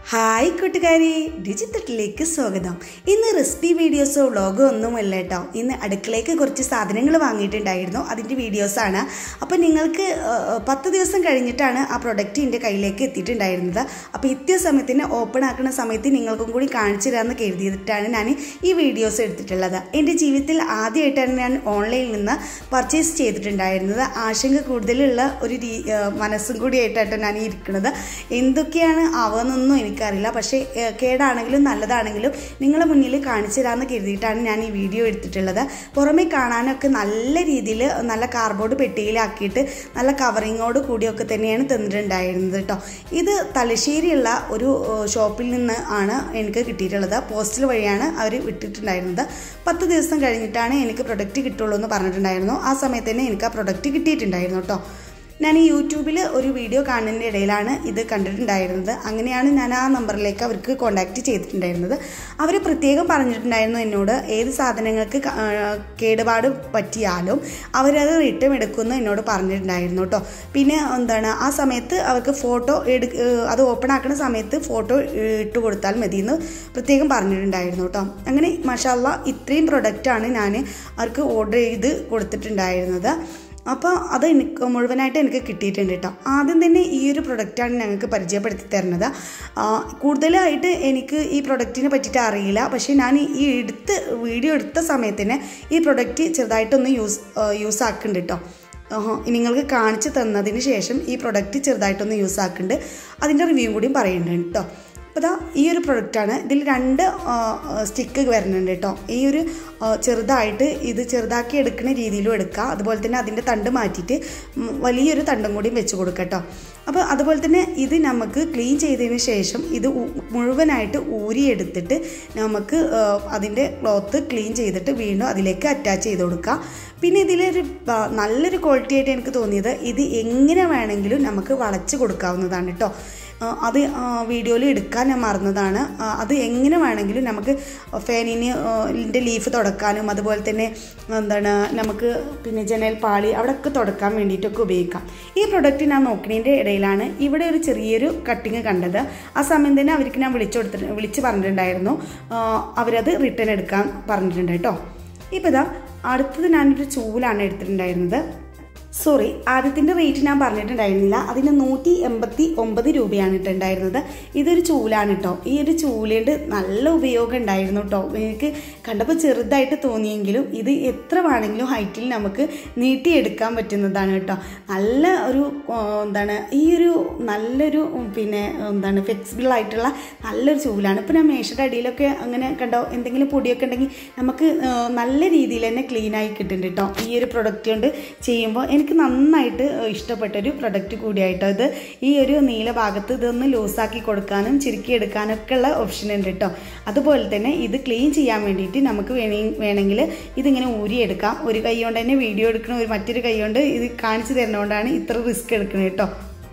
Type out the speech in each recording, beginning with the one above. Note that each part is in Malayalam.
ഹായ് കൂട്ടുകാരി ഡിജിറ്റലിലേക്ക് സ്വാഗതം ഇന്ന് റെസിപ്പി വീഡിയോസോ വ്ളോഗോ ഒന്നുമല്ല കേട്ടോ ഇന്ന് അടുക്കളയ്ക്ക് കുറച്ച് സാധനങ്ങൾ വാങ്ങിയിട്ടുണ്ടായിരുന്നു അതിൻ്റെ വീഡിയോസാണ് അപ്പോൾ നിങ്ങൾക്ക് ആ, പത്ത് ദിവസം കഴിഞ്ഞിട്ടാണ് ആ പ്രൊഡക്റ്റ് എൻ്റെ കയ്യിലേക്ക് എത്തിയിട്ടുണ്ടായിരുന്നത് അപ്പോൾ എത്തിയ സമയത്തിന് ഓപ്പൺ ആക്കുന്ന സമയത്ത് നിങ്ങൾക്കും കൂടി കാണിച്ചു തരാമെന്ന് കരുതിയിട്ടാണ് ഞാൻ ഈ വീഡിയോസ് എടുത്തിട്ടുള്ളത് എൻ്റെ ജീവിതത്തിൽ ആദ്യമായിട്ടാണ് ഞാൻ ഓൺലൈനിൽ നിന്ന് പർച്ചേസ് ചെയ്തിട്ടുണ്ടായിരുന്നത് ആശങ്ക കൂടുതലുള്ള ഒരു രീ ആ, മനസ്സും കൂടിയായിട്ടാണ് ഞാൻ ഈ ഇരിക്കുന്നത് എന്തൊക്കെയാണ് ആവുന്നൊന്നും എനിക്കറിയില്ല പക്ഷേ ഏഹ്, കേടാണെങ്കിലും നല്ലതാണെങ്കിലും നിങ്ങളെ മുന്നിൽ കാണിച്ചു തരാമെന്ന് കരുതിയിട്ടാണ് ഞാൻ ഈ വീഡിയോ എടുത്തിട്ടുള്ളത് പുറമെ കാണാനൊക്കെ നല്ല രീതിയിൽ നല്ല കാർബോർഡ് പെട്ടിയിലാക്കിയിട്ട് നല്ല കവറിങ്ങോട് കൂടിയൊക്കെ തന്നെയാണ് തന്നിട്ടുണ്ടായിരുന്നത് കേട്ടോ ഇത് തലശ്ശേരിയുള്ള ഒരു ഏഹ്, ഷോപ്പിൽ നിന്ന് ആണ് എനിക്ക് കിട്ടിയിട്ടുള്ളത് പോസ്റ്റൽ വഴിയാണ് അവർ വിട്ടിട്ടുണ്ടായിരുന്നത് പത്ത് ദിവസം കഴിഞ്ഞിട്ടാണ് എനിക്ക് പ്രൊഡക്റ്റ് കിട്ടുള്ളൂ എന്ന് പറഞ്ഞിട്ടുണ്ടായിരുന്നു ആ സമയത്ത് തന്നെ എനിക്ക് ആ പ്രൊഡക്റ്റ് കിട്ടിയിട്ടുണ്ടായിരുന്നു കേട്ടോ ഞാൻ ഈ യൂട്യൂബിൽ ഒരു വീഡിയോ കാണുന്നതിൻ്റെ ഇടയിലാണ് ഇത് കണ്ടിട്ടുണ്ടായിരുന്നത് അങ്ങനെയാണ് ഞാൻ ആ നമ്പറിലേക്ക് അവർക്ക് കോൺടാക്റ്റ് ചെയ്തിട്ടുണ്ടായിരുന്നത് അവർ പ്രത്യേകം പറഞ്ഞിട്ടുണ്ടായിരുന്നു എന്നോട് ഏത് സാധനങ്ങൾക്ക് ക- ആ, കേടുപാട് പറ്റിയാലും അവരത് റിട്ടേൺ എടുക്കുമെന്ന് എന്നോട് പറഞ്ഞിട്ടുണ്ടായിരുന്നു കേട്ടോ പിന്നെ എന്താണ് ആ സമയത്ത് അവർക്ക് ഫോട്ടോ എടു അത് ഓപ്പൺ ആക്കുന്ന സമയത്ത് ഫോട്ടോ ഇട്ട് കൊടുത്താൽ മതി എന്ന് പ്രത്യേകം പറഞ്ഞിട്ടുണ്ടായിരുന്നു കേട്ടോ അങ്ങനെ മഷാല്ല ഇത്രയും പ്രൊഡക്റ്റാണ് ഞാൻ അവർക്ക് ഓർഡർ ചെയ്ത് കൊടുത്തിട്ടുണ്ടായിരുന്നത് അപ്പോൾ അത് എനിക്ക് മുഴുവനായിട്ട് എനിക്ക് കിട്ടിയിട്ടുണ്ട് കേട്ടോ ആദ്യം തന്നെ ഈ ഒരു പ്രൊഡക്റ്റാണ് ഞങ്ങൾക്ക് പരിചയപ്പെടുത്തി തരുന്നത് ആ, കൂടുതലായിട്ട് എനിക്ക് ഈ പ്രൊഡക്റ്റിനെ പറ്റിയിട്ട് അറിയില്ല പക്ഷേ ഞാൻ ഈ എടുത്ത് വീഡിയോ എടുത്ത സമയത്തിന് ഈ പ്രൊഡക്റ്റ് ചെറുതായിട്ടൊന്ന് യൂസ് യൂസ് ആക്കുന്നുണ്ട് കേട്ടോ ആഹാ, നിങ്ങൾക്ക് കാണിച്ചു തന്നതിന് ശേഷം ഈ പ്രൊഡക്റ്റ് ചെറുതായിട്ടൊന്ന് യൂസ് ആക്കുന്നുണ്ട് അതിൻ്റെ റിവ്യൂ കൂടിയും പറയുന്നുണ്ട് കേട്ടോ അപ്പോൾ ഇതാ ഈ ഒരു പ്രൊഡക്റ്റാണ് ഇതിൽ രണ്ട് സ്റ്റിക്ക് വരുന്നുണ്ട് കേട്ടോ ഈ ഒരു ആ, ചെറുതായിട്ട് ഇത് ചെറുതാക്കി എടുക്കുന്ന രീതിയിലും എടുക്കുക അതുപോലെ തന്നെ അതിൻ്റെ തണ്ട് മാറ്റിയിട്ട് ഉം, വലിയൊരു തണ്ടും കൂടിയും വെച്ച് കൊടുക്കുക കേട്ടോ അപ്പോൾ അതുപോലെ തന്നെ ഇത് നമുക്ക് ക്ലീൻ ചെയ്തതിന് ശേഷം ഇത് ഉ- മുഴുവനായിട്ട് ഊരിയെടുത്തിട്ട് നമുക്ക് ആ, അതിൻ്റെ ക്ലോത്ത് ക്ലീൻ ചെയ്തിട്ട് വീണ്ടും അതിലേക്ക് അറ്റാച്ച് ചെയ്ത് കൊടുക്കുക പിന്നെ ഇതിലൊരു ആ, നല്ലൊരു ക്വാളിറ്റി ആയിട്ട് എനിക്ക് തോന്നിയത് ഇത് എങ്ങനെ വേണമെങ്കിലും നമുക്ക് വളച്ച് കൊടുക്കാവുന്നതാണ് കേട്ടോ ആ, അത് വീഡിയോയിൽ എടുക്കാൻ ഞാൻ മറന്നതാണ് ആ, അത് എങ്ങനെ വേണമെങ്കിലും നമുക്ക് ഫാനിന് ഇതിൻ്റെ ലീഫ് തുടക്കാനും അതുപോലെ തന്നെ എന്താണ് നമുക്ക് പിന്നെ ജനൽ പാളി അവിടെയൊക്കെ തുടക്കാൻ വേണ്ടിയിട്ടൊക്കെ ഉപയോഗിക്കാം ഈ പ്രൊഡക്റ്റ് ഞാൻ നോക്കുന്നതിൻ്റെ ഇടയിലാണ് ഇവിടെ ഒരു ചെറിയൊരു കട്ടിങ് കണ്ടത് ആ സമയം തന്നെ അവർക്ക് ഞാൻ വിളിച്ചു കൊടുത്തിട്ട് വിളിച്ച് പറഞ്ഞിട്ടുണ്ടായിരുന്നു ആ, അവരത് റിട്ടേൺ എടുക്കാൻ പറഞ്ഞിട്ടുണ്ട് കേട്ടോ ഇപ്പോൾ ഇതാ അടുത്തത് ഞാനൊരു ചൂലാണ് എടുത്തിട്ടുണ്ടായിരുന്നത് സോറി ആദ്യത്തിൻ്റെ റേറ്റ് ഞാൻ പറഞ്ഞിട്ടുണ്ടായിരുന്നില്ല അതിന് നൂറ്റി എൺപത്തി ഒമ്പത് രൂപയാണ് ഇട്ടുണ്ടായിരുന്നത് ഇതൊരു ചൂലാണ് കേട്ടോ ഈ ഒരു ചൂലുണ്ട് നല്ല ഉപയോഗം ഉണ്ടായിരുന്നു കേട്ടോ എനിക്ക് കണ്ടപ്പോൾ ചെറുതായിട്ട് തോന്നിയെങ്കിലും ഇത് എത്ര വേണമെങ്കിലും ഹൈറ്റിൽ നമുക്ക് നീട്ടിയെടുക്കാൻ പറ്റുന്നതാണ് കേട്ടോ നല്ല ഒരു ആ, എന്താണ് ഈ ഒരു നല്ലൊരു ഉം, പിന്നെ എന്താണ് ഫ്ലെക്സിബിൾ ആയിട്ടുള്ള നല്ലൊരു ചൂലാണ് ഇപ്പോൾ ഞാൻ മേശയുടെ അടിയിലൊക്കെ അങ്ങനെ കണ്ടോ എന്തെങ്കിലും പൊടിയൊക്കെ ഉണ്ടെങ്കിൽ നമുക്ക് ആ, നല്ല രീതിയിൽ തന്നെ ക്ലീൻ ആയി കിട്ടുന്നുണ്ട് കേട്ടോ ഈ ഒരു പ്രൊഡക്റ്റ് കൊണ്ട് ചെയ്യുമ്പോൾ എനിക്ക് നന്നായിട്ട് ഇഷ്ടപ്പെട്ടൊരു പ്രൊഡക്റ്റ് കൂടിയായിട്ടോ ഇത് ഈ ഒരു നീല ഭാഗത്ത് ഇതൊന്ന് ലൂസാക്കി കൊടുക്കാനും ചുരുക്കി എടുക്കാനൊക്കെ ഉള്ള ഓപ്ഷൻ ഉണ്ട് കേട്ടോ അതുപോലെ തന്നെ ഇത് ക്ലീൻ ചെയ്യാൻ വേണ്ടിയിട്ട് നമുക്ക് വേണേ വേണമെങ്കിൽ ഇതിങ്ങനെ ഊരിയെടുക്കാം ഒരു കൈ കൊണ്ട് തന്നെ വീഡിയോ എടുക്കണം ഒരു മറ്റൊരു കൈ കൊണ്ട് ഇത് കാണിച്ചു തരുന്നതുകൊണ്ടാണ് ഇത്ര റിസ്ക് എടുക്കുന്നത് കേട്ടോ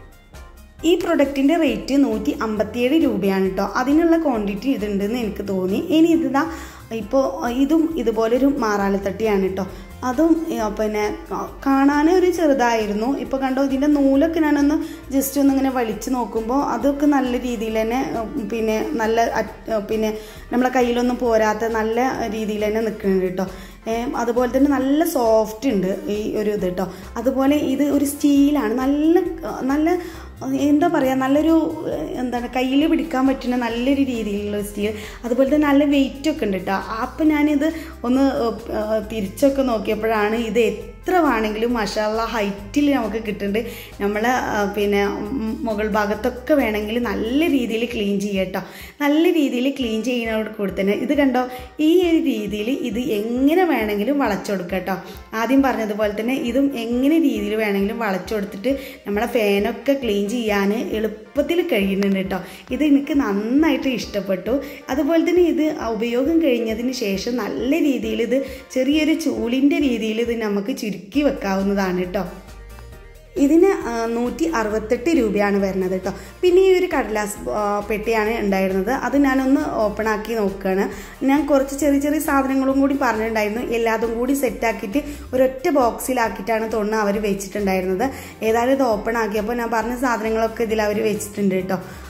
ഈ പ്രൊഡക്റ്റിൻ്റെ റേറ്റ് നൂറ്റി അമ്പത്തിയേഴ് രൂപയാണ് കേട്ടോ അതിനുള്ള ക്വാണ്ടിറ്റി ഇതുണ്ടെന്ന് എനിക്ക് തോന്നി ഇനി ഇതാ ഇപ്പോൾ ഇതും ഇതുപോലൊരു മാറാലത്തട്ടിയാണ് കേട്ടോ അതും ഏ, പിന്നെ ക- കാണാൻ ഒരു ചെറുതായിരുന്നു ഇപ്പോൾ കണ്ടോ ഇതിൻ്റെ നൂലൊക്കെ ഞാനൊന്ന് ജസ്റ്റ് ഒന്ന് ഇങ്ങനെ വലിച്ചു നോക്കുമ്പോൾ അതൊക്കെ നല്ല രീതിയിൽ തന്നെ ഉം, പിന്നെ നല്ല അറ്റ്- ഏ, പിന്നെ നമ്മളെ കയ്യിലൊന്നും പോരാത്ത നല്ല രീതിയിൽ തന്നെ നിൽക്കുന്നുണ്ട് കേട്ടോ ഏം, അതുപോലെ തന്നെ നല്ല സോഫ്റ്റ് ഉണ്ട് ഈ ഒരു ഇത് കേട്ടോ അതുപോലെ ഇത് ഒരു സ്റ്റീലാണ് നല്ല നല്ല എന്താ പറയുക നല്ലൊരു ഏഹ്, എന്താണ് കയ്യിൽ പിടിക്കാൻ പറ്റുന്ന നല്ലൊരു രീതിയിലുള്ള സ്റ്റീൽ അതുപോലെ തന്നെ നല്ല വെയിറ്റ് ഒക്കെ ഉണ്ട് കേട്ടോ അപ്പം ഞാനിത് ഒന്ന് ഏഹ്, തിരിച്ചൊക്കെ നോക്കിയപ്പോഴാണ് ഇത് എത്ര വേണമെങ്കിലും മഷാല ഹൈറ്റിൽ നമുക്ക് കിട്ടുന്നുണ്ട് നമ്മൾ പിന്നെ ഉം, മുകൾ ഭാഗത്തൊക്കെ വേണമെങ്കിൽ നല്ല രീതിയിൽ ക്ലീൻ ചെയ്യുക കേട്ടോ നല്ല രീതിയിൽ ക്ലീൻ ചെയ്യുന്നതോട് കൂടി തന്നെ ഇത് കണ്ടോ ഈ ഒരു രീതിയിൽ ഇത് എങ്ങനെ വേണമെങ്കിലും വളച്ചു കൊടുക്കുക കേട്ടോ ആദ്യം പറഞ്ഞതുപോലെ തന്നെ ഇതും എങ്ങനെ രീതിയിൽ വേണമെങ്കിലും വളച്ചു കൊടുത്തിട്ട് നമ്മളെ ഫാനൊക്കെ ക്ലീൻ ചെയ്യാൻ എളുപ്പത്തിൽ കഴിയുന്നുണ്ട് കേട്ടോ ഇത് എനിക്ക് നന്നായിട്ട് ഇഷ്ടപ്പെട്ടു അതുപോലെ തന്നെ ഇത് ഉപയോഗം കഴിഞ്ഞതിന് ശേഷം നല്ല രീതിയിൽ ഇത് ചെറിയൊരു ചൂലിൻ്റെ രീതിയിൽ ഇത് നമുക്ക് ചുരുക്കി വെക്കാവുന്നതാണ് കേട്ടോ ഇതിന് ആ, നൂറ്റി അറുപത്തെട്ട് രൂപയാണ് വരുന്നത് കേട്ടോ പിന്നെ ഈ ഒരു കടലാസ് ആ, പെട്ടിയാണ് ഉണ്ടായിരുന്നത് അത് ഞാനൊന്ന് ഓപ്പൺ ആക്കി നോക്കുകയാണ് ഞാൻ കുറച്ച് ചെറിയ ചെറിയ സാധനങ്ങളും കൂടി പറഞ്ഞിട്ടുണ്ടായിരുന്നു എല്ലാതും കൂടി സെറ്റാക്കിയിട്ട് ഒരൊറ്റ ബോക്സിലാക്കിയിട്ടാണ് തോന്നുന്നത് അവർ വെച്ചിട്ടുണ്ടായിരുന്നത് ഏതായാലും ഇത് ഓപ്പൺ ആക്കിയപ്പോൾ ഞാൻ പറഞ്ഞ സാധനങ്ങളൊക്കെ ഇതിൽ അവർ വെച്ചിട്ടുണ്ട് കേട്ടോ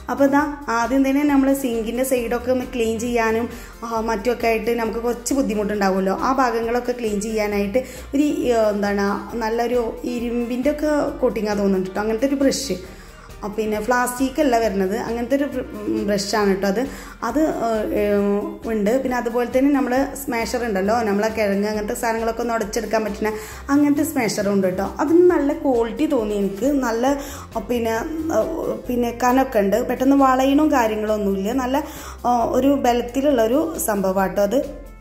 അപ്പോൾ ഇതാ ആദ്യം തന്നെ നമ്മൾ സിങ്കിൻ്റെ സൈഡൊക്കെ ഒന്ന് ക്ലീൻ ചെയ്യാനും ആ, മറ്റുമൊക്കെ ആയിട്ട് നമുക്ക് കുറച്ച് ബുദ്ധിമുട്ടുണ്ടാവുമല്ലോ ആ ഭാഗങ്ങളൊക്കെ ക്ലീൻ ചെയ്യാനായിട്ട് ഒരു ആ, എന്താണ് നല്ലൊരു ഇരുമ്പിൻ്റെ ഒക്കെ കോട്ടിങ്ങാ തോന്നുന്നുണ്ട് കേട്ടോ അങ്ങനത്തെ ഒരു ബ്രഷ് ആ, പിന്നെ പ്ലാസ്റ്റിക് അല്ല വരുന്നത് അങ്ങനത്തെ ഒരു ബ്രഷാണ് കേട്ടോ അത് അത് ഏഹ്, ഉണ്ട് പിന്നെ അതുപോലെ തന്നെ നമ്മൾ സ്മാഷർ ഉണ്ടല്ലോ നമ്മളെ കിഴങ്ങ് അങ്ങനത്തെ സാധനങ്ങളൊക്കെ ഒന്ന് ഉടച്ചെടുക്കാൻ പറ്റുന്ന അങ്ങനത്തെ സ്മാഷറും ഉണ്ട് കേട്ടോ അതിന് നല്ല ക്വാളിറ്റി തോന്നി എനിക്ക് നല്ല ആ, പിന്നെ ആ, പിന്നെ കനൊക്കെ ഉണ്ട് പെട്ടെന്ന് വളയണോ കാര്യങ്ങളോ ഒന്നുമില്ല നല്ല ആ, ഒരു ബലത്തിലുള്ള ഒരു സംഭവമാട്ടോ അത്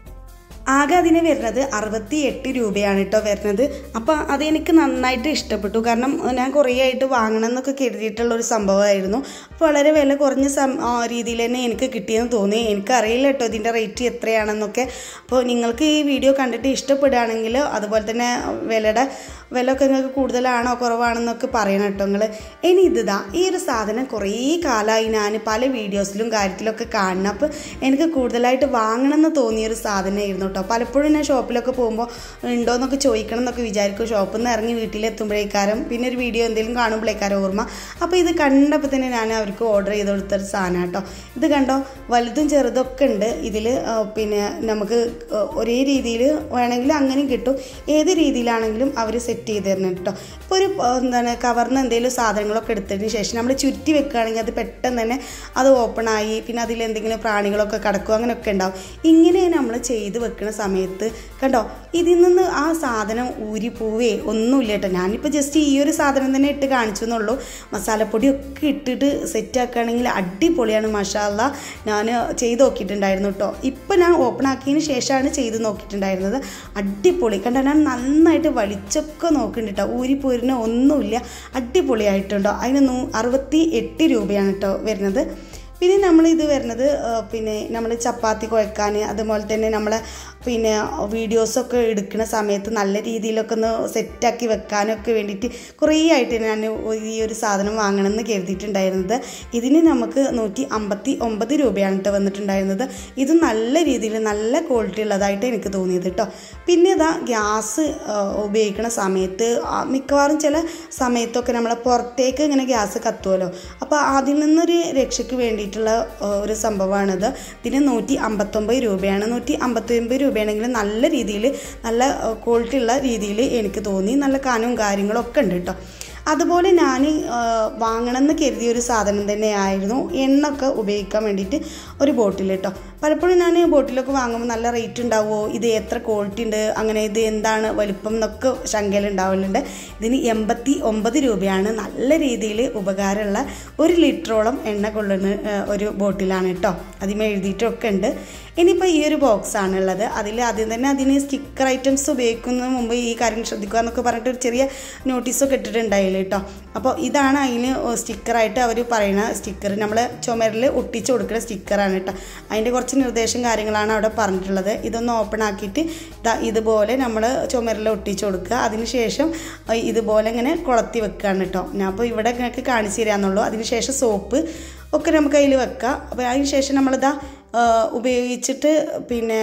ആകെ അതിന് വരുന്നത് അറുപത്തി എട്ട് രൂപയാണ് കേട്ടോ വരുന്നത് അപ്പോൾ അതെനിക്ക് നന്നായിട്ട് ഇഷ്ടപ്പെട്ടു കാരണം ഞാൻ കുറേ ആയിട്ട് വാങ്ങണം എന്നൊക്കെ കരുതിയിട്ടുള്ള ഒരു സംഭവമായിരുന്നു അപ്പോൾ വളരെ വില കുറഞ്ഞ സം ആ, രീതിയിൽ തന്നെ എനിക്ക് കിട്ടിയെന്ന് തോന്നി എനിക്കറിയില്ല കേട്ടോ ഇതിൻ്റെ റേറ്റ് എത്രയാണെന്നൊക്കെ അപ്പോൾ നിങ്ങൾക്ക് ഈ വീഡിയോ കണ്ടിട്ട് ഇഷ്ടപ്പെടുകയാണെങ്കിൽ അതുപോലെ തന്നെ വിലയുടെ വില ഒക്കെ നിങ്ങൾക്ക് കൂടുതലാണോ കുറവാണെന്നൊക്കെ പറയണം കേട്ടോ നിങ്ങൾ ഇനി ഇതാ ഈ ഒരു സാധനം കുറേ കാലമായി ഞാൻ പല വീഡിയോസിലും കാര്യത്തിലൊക്കെ കാണണം അപ്പോൾ എനിക്ക് കൂടുതലായിട്ട് വാങ്ങണം എന്ന് തോന്നിയൊരു സാധനമായിരുന്നു കേട്ടോ പലപ്പോഴും ഞാൻ ഷോപ്പിലൊക്കെ പോകുമ്പോൾ ഉണ്ടോയെന്നൊക്കെ ചോദിക്കണം എന്നൊക്കെ വിചാരിക്കും ഷോപ്പിൽ നിന്ന് ഇറങ്ങി വീട്ടിലെത്തുമ്പോഴേക്കാരം പിന്നെ ഒരു വീഡിയോ എന്തെങ്കിലും കാണുമ്പോഴേക്കാരം ഓർമ്മ അപ്പോൾ ഇത് കണ്ടപ്പോൾ തന്നെ ഞാൻ അവർക്ക് ഓർഡർ ചെയ്ത് കൊടുത്തൊരു സാധനം കേട്ടോ ഇത് കണ്ടോ വലുതും ചെറുതൊക്കെ ഉണ്ട് ഇതിൽ പിന്നെ നമുക്ക് ആ, ഒരേ രീതിയിൽ വേണമെങ്കിൽ അങ്ങനെയും കിട്ടും ഏത് രീതിയിലാണെങ്കിലും അവർ സെറ്റ് ചെയ്ത് തരണം കേട്ടോ ഇപ്പോൾ ഒരു ആ, എന്താണ് കവറിന് എന്തെങ്കിലും സാധനങ്ങളൊക്കെ എടുത്തതിന് ശേഷം നമ്മൾ ചുറ്റി വെക്കുകയാണെങ്കിൽ അത് പെട്ടെന്ന് തന്നെ അത് ഓപ്പൺ ആയി പിന്നെ അതിൽ എന്തെങ്കിലും പ്രാണികളൊക്കെ കിടക്കും അങ്ങനെയൊക്കെ ഉണ്ടാവും ഇങ്ങനെ നമ്മൾ ചെയ്ത് വെക്കുന്ന സമയത്ത് കണ്ടോ ഇതിൽ നിന്ന് ആ സാധനം ഊരി പോവേ ഒന്നുമില്ല കേട്ടോ ഞാനിപ്പോൾ ജസ്റ്റ് ഈ ഒരു സാധനം തന്നെ ഇട്ട് കാണിച്ചു എന്നുള്ളൂ മസാലപ്പൊടിയൊക്കെ ഇട്ടിട്ട് സെറ്റ് ആക്കുകയാണെങ്കിൽ അടിപൊളിയാണ് മഷാല്ല ഞാൻ ചെയ്ത് നോക്കിയിട്ടുണ്ടായിരുന്നു കേട്ടോ ഇപ്പം ഞാൻ ഓപ്പൺ ആക്കിയതിന് ശേഷമാണ് ചെയ്ത് നോക്കിയിട്ടുണ്ടായിരുന്നത് അടിപൊളി കണ്ടോ ഞാൻ നന്നായിട്ട് വലിച്ചൊക്കെ നോക്കുന്നുണ്ട് കേട്ടോ ഊരിപ്പോരിന് ഒന്നുമില്ല അടിപൊളിയായിട്ടുണ്ടോ അതിന് നൂ അറുപത്തി എട്ട് രൂപയാണ് കേട്ടോ വരുന്നത് പിന്നെ നമ്മൾ ഇത് വരുന്നത് ആ, പിന്നെ നമ്മൾ ചപ്പാത്തി കുഴക്കാൻ അതുപോലെ തന്നെ നമ്മൾ പിന്നെ വീഡിയോസൊക്കെ എടുക്കുന്ന സമയത്ത് നല്ല രീതിയിലൊക്കെ ഒന്ന് സെറ്റാക്കി വെക്കാനൊക്കെ വേണ്ടിയിട്ട് കുറേ ആയിട്ട് ഞാൻ ഈ ഒരു സാധനം വാങ്ങണമെന്ന് കരുതിയിട്ടുണ്ടായിരുന്നത് ഇതിന് നമുക്ക് നൂറ്റി അമ്പത്തി ഒമ്പത് രൂപയാണ് കേട്ടോ വന്നിട്ടുണ്ടായിരുന്നത് ഇത് നല്ല രീതിയിൽ നല്ല ക്വാളിറ്റി ഉള്ളതായിട്ട് എനിക്ക് തോന്നിയത് കേട്ടോ പിന്നെ ഇതാ ഗ്യാസ് ആ, ഉപയോഗിക്കുന്ന സമയത്ത് ആ, മിക്കവാറും ചില സമയത്തൊക്കെ നമ്മൾ പുറത്തേക്ക് ഇങ്ങനെ ഗ്യാസ് കത്തുമല്ലോ അപ്പോൾ അതിൽ നിന്നൊരു രക്ഷയ്ക്ക് വേണ്ടിയിട്ടുള്ള ആ, ഒരു സംഭവമാണിത് ഇതിന് നൂറ്റി അമ്പത്തൊമ്പത് രൂപയാണ് നൂറ്റി അമ്പത്തൊമ്പത് രൂപയാണെങ്കിൽ നല്ല രീതിയിൽ നല്ല ക്വാളിറ്റി ഉള്ള രീതിയിൽ എനിക്ക് തോന്നി നല്ല കനവും കാര്യങ്ങളും ഒക്കെ ഉണ്ട് കേട്ടോ അതുപോലെ ഞാൻ വാങ്ങണമെന്ന് കരുതിയ ഒരു സാധനം തന്നെയായിരുന്നു എണ്ണൊക്കെ ഉപയോഗിക്കാൻ വേണ്ടിയിട്ട് ഒരു ബോട്ടിൽ കേട്ടോ പലപ്പോഴും ഞാൻ ബോട്ടിലൊക്കെ വാങ്ങുമ്പോൾ നല്ല റേറ്റ് ഉണ്ടാവുമോ ഇത് എത്ര ക്വാളിറ്റി ഉണ്ട് അങ്ങനെ ഇത് എന്താണ് വലിപ്പം എന്നൊക്കെ ശങ്കയിലുണ്ടാവലുണ്ട് ഇതിന് എൺപത്തി ഒമ്പത് രൂപയാണ് നല്ല രീതിയിൽ ഉപകാരമുള്ള ഒരു ലിറ്ററോളം എണ്ണ കൊള്ളുന്ന ആ, ഒരു ബോട്ടിലാണ് കേട്ടോ അതിമേ എഴുതിയിട്ടൊക്കെ ഉണ്ട് ഇനിയിപ്പോൾ ഈ ഒരു ബോക്സ് ആണുള്ളത് അതിൽ ആദ്യം തന്നെ അതിന് സ്റ്റിക്കർ ഐറ്റംസ് ഉപയോഗിക്കുന്നതിന് മുമ്പ് ഈ കാര്യം ശ്രദ്ധിക്കുക എന്നൊക്കെ പറഞ്ഞിട്ട് ഒരു ചെറിയ നോട്ടീസൊക്കെ ഇട്ടിട്ടുണ്ടായില്ല കേട്ടോ അപ്പോൾ ഇതാണ് അതിന് സ്റ്റിക്കറായിട്ട് അവർ പറയുന്ന സ്റ്റിക്കർ നമ്മൾ ചുമരിൽ ഒട്ടിച്ച് കൊടുക്കുന്ന സ്റ്റിക്കറാണ് കേട്ടോ അതിൻ്റെ കുറച്ച് നിർദ്ദേശം കാര്യങ്ങളാണ് അവിടെ പറഞ്ഞിട്ടുള്ളത് ഇതൊന്ന് ഓപ്പൺ ആക്കിയിട്ട് ദാ ഇതുപോലെ നമ്മൾ ചുമരിൽ ഒട്ടിച്ച് കൊടുക്കുക അതിനുശേഷം ഇതുപോലെ ഇങ്ങനെ കുളത്തി വെക്കുകയാണ് കേട്ടോ ഞാൻ അപ്പോൾ ഇവിടെ നിങ്ങൾക്ക് കാണിച്ചു തരാമെന്നുള്ളൂ അതിനുശേഷം സോപ്പ് ഒക്കെ നമുക്ക് അതിൽ വെക്കാം അപ്പോൾ അതിന് ശേഷം നമ്മളിതാ ആ, ഉപയോഗിച്ചിട്ട് പിന്നെ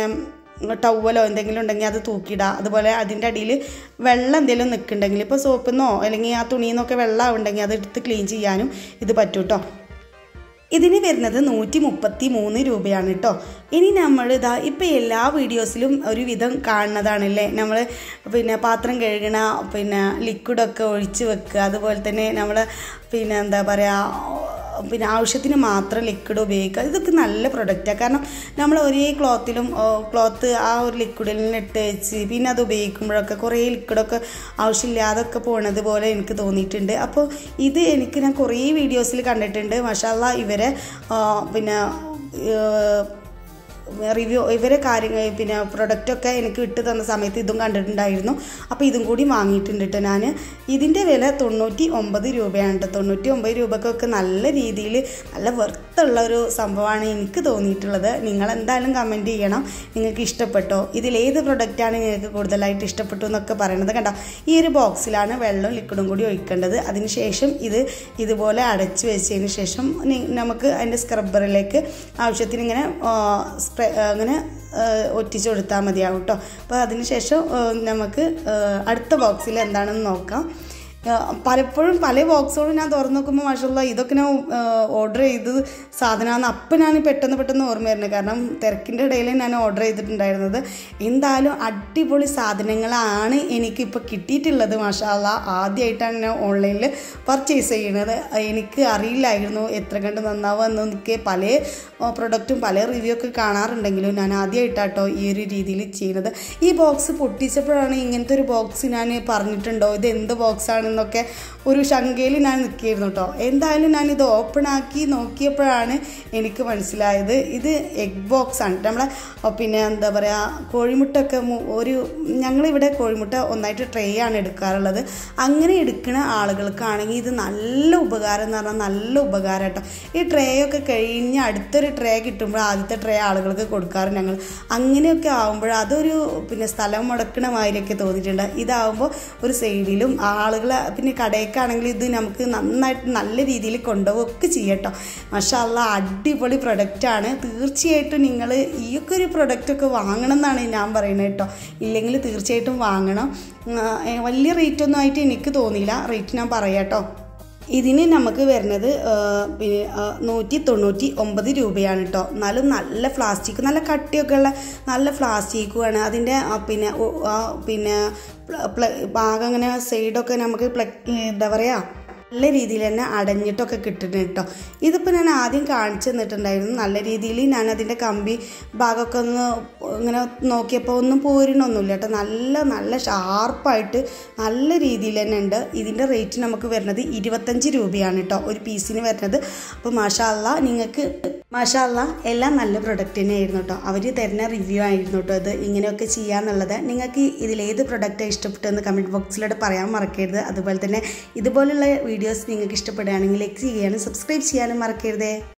ടവലോ എന്തെങ്കിലും ഉണ്ടെങ്കിൽ അത് തൂക്കിയിടുക അതുപോലെ അതിൻ്റെ അടിയിൽ വെള്ളം എന്തെങ്കിലും നിൽക്കുന്നുണ്ടെങ്കിൽ ഇപ്പോൾ സോപ്പിൽ നിന്നോ അല്ലെങ്കിൽ ആ തുണിയിൽ നിന്നൊക്കെ വെള്ളം ഉണ്ടെങ്കിൽ അത് എടുത്ത് ക്ലീൻ ചെയ്യാനും ഇത് പറ്റും കേട്ടോ ഇതിന് വരുന്നത് നൂറ്റി മുപ്പത്തി മൂന്ന് രൂപയാണ് കേട്ടോ ഇനി നമ്മൾ ഇതാ ഇപ്പം എല്ലാ വീഡിയോസിലും ഒരു വിധം കാണുന്നതാണല്ലേ നമ്മൾ പിന്നെ പാത്രം കഴുകണ പിന്നെ ലിക്വിഡൊക്കെ ഒഴിച്ച് വെക്കുക അതുപോലെ തന്നെ നമ്മൾ പിന്നെ എന്താ പറയുക പിന്നെ ആവശ്യത്തിന് മാത്രം ലിക്വിഡ് ഉപയോഗിക്കുക ഇതൊക്കെ നല്ല പ്രൊഡക്റ്റാണ് കാരണം നമ്മൾ ഒരേ ക്ലോത്തിലും ക്ലോത്ത് ആ ഒരു ലിക്വിഡിൽ നിന്ന് ഇട്ട് വെച്ച് പിന്നെ അത് ഉപയോഗിക്കുമ്പോഴൊക്കെ കുറേ ലിക്വിഡൊക്കെ ആവശ്യമില്ലാതൊക്കെ പോണത് പോലെ എനിക്ക് തോന്നിയിട്ടുണ്ട് അപ്പോൾ ഇത് എനിക്ക് ഞാൻ കുറേ വീഡിയോസിൽ കണ്ടിട്ടുണ്ട് മഷാല്ല ഇവരെ ആ, പിന്നെ ഏഹ്, റിവ്യൂ ഇവരെ കാര്യങ്ങൾ പിന്നെ പ്രൊഡക്റ്റൊക്കെ എനിക്ക് ഇട്ട് തന്ന സമയത്ത് ഇതും കണ്ടിട്ടുണ്ടായിരുന്നു അപ്പോൾ ഇതും കൂടി വാങ്ങിയിട്ടുണ്ട് കേട്ടോ ഞാൻ ഇതിൻ്റെ വില തൊണ്ണൂറ്റി ഒമ്പത് രൂപയാണ് കേട്ടോ തൊണ്ണൂറ്റി ഒമ്പത് രൂപക്കൊക്കെ നല്ല രീതിയിൽ നല്ല വെറുത്തുള്ള ഒരു സംഭവമാണ് എനിക്ക് തോന്നിയിട്ടുള്ളത് നിങ്ങൾ എന്തായാലും കമൻറ്റ് ചെയ്യണം നിങ്ങൾക്ക് ഇഷ്ടപ്പെട്ടോ ഇതിലേത് പ്രൊഡക്റ്റാണ് നിങ്ങൾക്ക് കൂടുതലായിട്ട് ഇഷ്ടപ്പെട്ടു എന്നൊക്കെ പറയണത് കണ്ടോ ഈ ഒരു ബോക്സിലാണ് വെള്ളവും ലിക്വിഡും കൂടി ഒഴിക്കേണ്ടത് അതിനുശേഷം ഇത് ഇതുപോലെ അടച്ചു വെച്ചതിന് ശേഷം നി- നമുക്ക് അതിൻ്റെ സ്ക്രബ്ബറിലേക്ക് ആവശ്യത്തിന് ഇങ്ങനെ ആ, സ്പ്രേ ആ, അങ്ങനെ ആ, ഒറ്റിച്ച് കൊടുത്താൽ മതിയാവും കേട്ടോ അപ്പോൾ അതിനുശേഷം ആ, നമുക്ക് ആ, അടുത്ത ബോക്സിൽ എന്താണെന്ന് നോക്കാം ആ, പലപ്പോഴും പല ബോക്സുകളും ഞാൻ തുറന്നു നോക്കുമ്പോൾ മാഷുള്ള ഇതൊക്കെ ഞാൻ ഓർഡർ ചെയ്ത് സാധനമാണ് അപ്പം ഞാൻ പെട്ടെന്ന് പെട്ടെന്ന് ഓർമ്മ വരുന്നത് കാരണം തിരക്കിൻ്റെ ഇടയിൽ ഞാൻ ഓർഡർ ചെയ്തിട്ടുണ്ടായിരുന്നത് എന്തായാലും അടിപൊളി സാധനങ്ങളാണ് എനിക്കിപ്പോൾ കിട്ടിയിട്ടുള്ളത് മാഷാല്ല ആദ്യമായിട്ടാണ് ഞാൻ ഓൺലൈനിൽ പർച്ചേസ് ചെയ്യുന്നത് എനിക്ക് അറിയില്ലായിരുന്നു എത്ര കണ്ട് നന്നാവുക എന്നൊക്കെ പല പ്രൊഡക്റ്റും പല റിവ്യൂ ഒക്കെ കാണാറുണ്ടെങ്കിലും ഞാൻ ആദ്യമായിട്ടാട്ടോ ഈ ഒരു രീതിയിൽ ചെയ്യുന്നത് ഈ ബോക്സ് പൊട്ടിച്ചപ്പോഴാണ് ഇങ്ങനത്തെ ഒരു ബോക്സ് ഞാൻ പറഞ്ഞിട്ടുണ്ടോ ഇത് എന്ത് ബോക്സ് ആണെന്നൊക്കെ ഒരു ശങ്കയിൽ ഞാൻ നിൽക്കുകയായിരുന്നു കേട്ടോ എന്തായാലും ഞാൻ ഇത് ഓപ്പൺ ആക്കി നോക്കിയപ്പോഴാണ് എനിക്ക് മനസ്സിലായത് ഇത് എഗ് ബോക്സ് ആണ് നമ്മളെ അഹ് പിന്നെ എന്താ പറയുക കോഴിമുട്ടൊക്കെ മു- ഒരു ഞങ്ങളിവിടെ കോഴിമുട്ട ഒന്നായിട്ട് ട്രേ ആണ് എടുക്കാറുള്ളത് അങ്ങനെ എടുക്കുന്ന ആളുകൾക്കാണെങ്കിൽ ഇത് നല്ല ഉപകാരം എന്ന് പറഞ്ഞാൽ നല്ല ഉപകാരം കേട്ടോ ഈ ട്രേ ഒക്കെ കഴിഞ്ഞ് അടുത്തൊരു ട്രേ കിട്ടുമ്പോൾ ആദ്യത്തെ ട്രേ ആളുകൾക്ക് കൊടുക്കാറ് ഞങ്ങൾ അങ്ങനെയൊക്കെ ആകുമ്പോൾ അതൊരു പിന്നെ സ്ഥലം മുടക്കണ മാതിരിയൊക്കെ തോന്നിയിട്ടുണ്ട് ഇതാവുമ്പോൾ ഒരു സൈഡിലും ആളുകൾ പിന്നെ കടയ്ക്കാണെങ്കിൽ ഇത് നമുക്ക് നന്നായിട്ട് നല്ല രീതിയിൽ കൊണ്ടുപോവുകയൊക്കെ ചെയ്യട്ടോ മഷാല്ല അടിപൊളി പ്രൊഡക്റ്റാണ് തീർച്ചയായിട്ടും നിങ്ങൾ ഈ ഒക്കെ ഒരു പ്രൊഡക്റ്റൊക്കെ വാങ്ങണം എന്നാണ് ഞാൻ പറയുന്നത് കേട്ടോ ഇല്ലെങ്കിൽ തീർച്ചയായിട്ടും വാങ്ങണം ആ, ഏ, വലിയ റേറ്റ് ഒന്നും ആയിട്ട് എനിക്ക് തോന്നിയില്ല റേറ്റ് ഞാൻ പറയാം കേട്ടോ ഇതിന് നമുക്ക് വരുന്നത് ആ, പിന്നെ ആ, നൂറ്റി തൊണ്ണൂറ്റി ഒമ്പത് രൂപയാണ് കേട്ടോ എന്നാലും നല്ല പ്ലാസ്റ്റിക് നല്ല കട്ടിയൊക്കെ ഉള്ള നല്ല പ്ലാസ്റ്റിക്കുമാണ് അതിൻ്റെ ആ, പിന്നെ ഒ- ആ, പിന്നെ പ്ല- പ്ല- ഭാഗം അങ്ങനെ സൈഡൊക്കെ നമുക്ക് പ്ലഗ് എന്താ പറയുക നല്ല രീതിയിൽ തന്നെ അടഞ്ഞിട്ടൊക്കെ കിട്ടുന്നുണ്ട് കേട്ടോ ഇതിപ്പോൾ ഞാൻ ആദ്യം കാണിച്ചു തന്നിട്ടുണ്ടായിരുന്നു നല്ല രീതിയിൽ ഞാൻ അതിൻ്റെ കമ്പി ഭാഗമൊക്കെ ഒന്ന് ഇങ്ങനെ നോക്കിയപ്പോൾ ഒന്നും പോരണമൊന്നുമില്ല കേട്ടോ നല്ല നല്ല ഷാർപ്പായിട്ട് നല്ല രീതിയിൽ തന്നെ ഉണ്ട് ഇതിൻ്റെ റേറ്റ് നമുക്ക് വരുന്നത് ഇരുപത്തഞ്ച് രൂപയാണ് കേട്ടോ ഒരു പീസിന് വരുന്നത് അപ്പോൾ മാഷാല്ല നിങ്ങൾക്ക് മാഷാല്ല എല്ലാം നല്ല പ്രൊഡക്റ്റ് തന്നെയായിരുന്നു കേട്ടോ അവർ തരുന്ന റിവ്യൂ ആയിരുന്നു കേട്ടോ ഇത് ഇങ്ങനെയൊക്കെ ചെയ്യാന്നുള്ളത് നിങ്ങൾക്ക് ഇതിലേത് പ്രൊഡക്റ്റ് ഇഷ്ടപ്പെട്ടെന്ന് കമൻറ്റ് ബോക്സിലൂടെ പറയാൻ മറക്കരുത് അതുപോലെ തന്നെ ഇതുപോലുള്ള വീഡിയോസ് നിങ്ങൾക്ക് ഇഷ്ടപ്പെടുകയാണെങ്കിൽ ലൈക്ക് ചെയ്യാനും സബ്സ്ക്രൈബ് ചെയ്യാനും മറക്കരുതേ